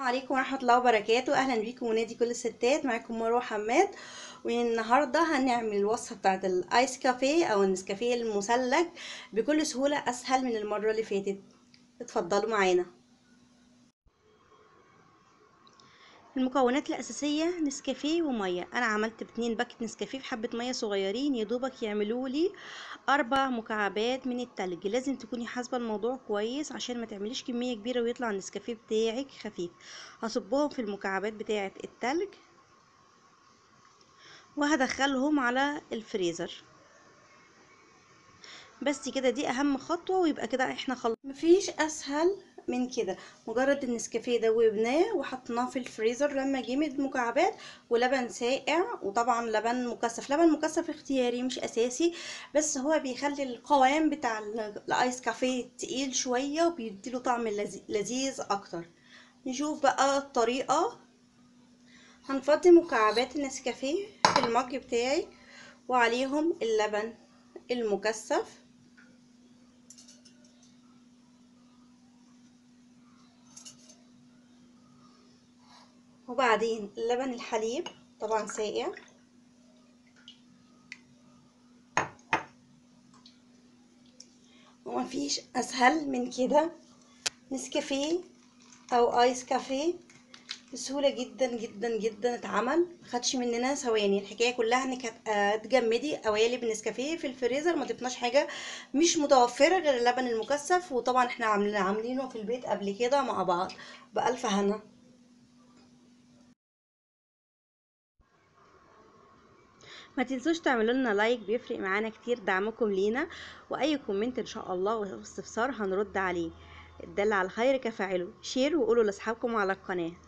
عليكم ورحمة الله وبركاته أهلا بيكم ونادي كل الستات معاكم مروة حماد والنهاردة هنعمل الوصفة بتاعت الآيس كافيه أو النسكافيه المثلج بكل سهولة أسهل من المرة اللي فاتت اتفضلوا معانا المكونات الأساسية نسكافيه ومية أنا عملت باتنين باكت نسكافيه في حبة مية صغيرين يدوبك يعملوا لي أربع مكعبات من التلج لازم تكوني حاسبة الموضوع كويس عشان ما تعمليش كمية كبيرة ويطلع النسكافيه بتاعك خفيف هصبهم في المكعبات بتاعة التلج وهدخلهم على الفريزر بس كده دي اهم خطوة ويبقى كده احنا خلص مفيش اسهل من كده مجرد النسكافيه دوبناه وحطيناه في الفريزر لما جمد مكعبات ولبن ساقع وطبعا لبن مكثف لبن مكثف اختياري مش اساسي بس هو بيخلي القوام بتاع الايس كافيه تقيل شويه وبيديله طعم لذيذ اكتر نشوف بقى الطريقه هنفضي مكعبات النسكافيه في المج بتاعي وعليهم اللبن المكثف وبعدين لبن الحليب طبعا ساقع ومفيش اسهل من كده نسكافيه او ايس كافيه بسهوله جدا جدا جدا اتعمل مخدش مننا ثواني الحكايه كلها انك هتجمدي قوالب النسكافيه في الفريزر ما ضفناش حاجه مش متوفره غير اللبن المكثف وطبعا احنا عاملينه في البيت قبل كده مع بعض بالف هنا ما تنسوش تعملوا لنا لايك بيفرق معانا كتير دعمكم لينا واي كومنت ان شاء الله واستفسار هنرد عليه الدل على الخير كفاعله شير وقولوا لاصحابكم على القناه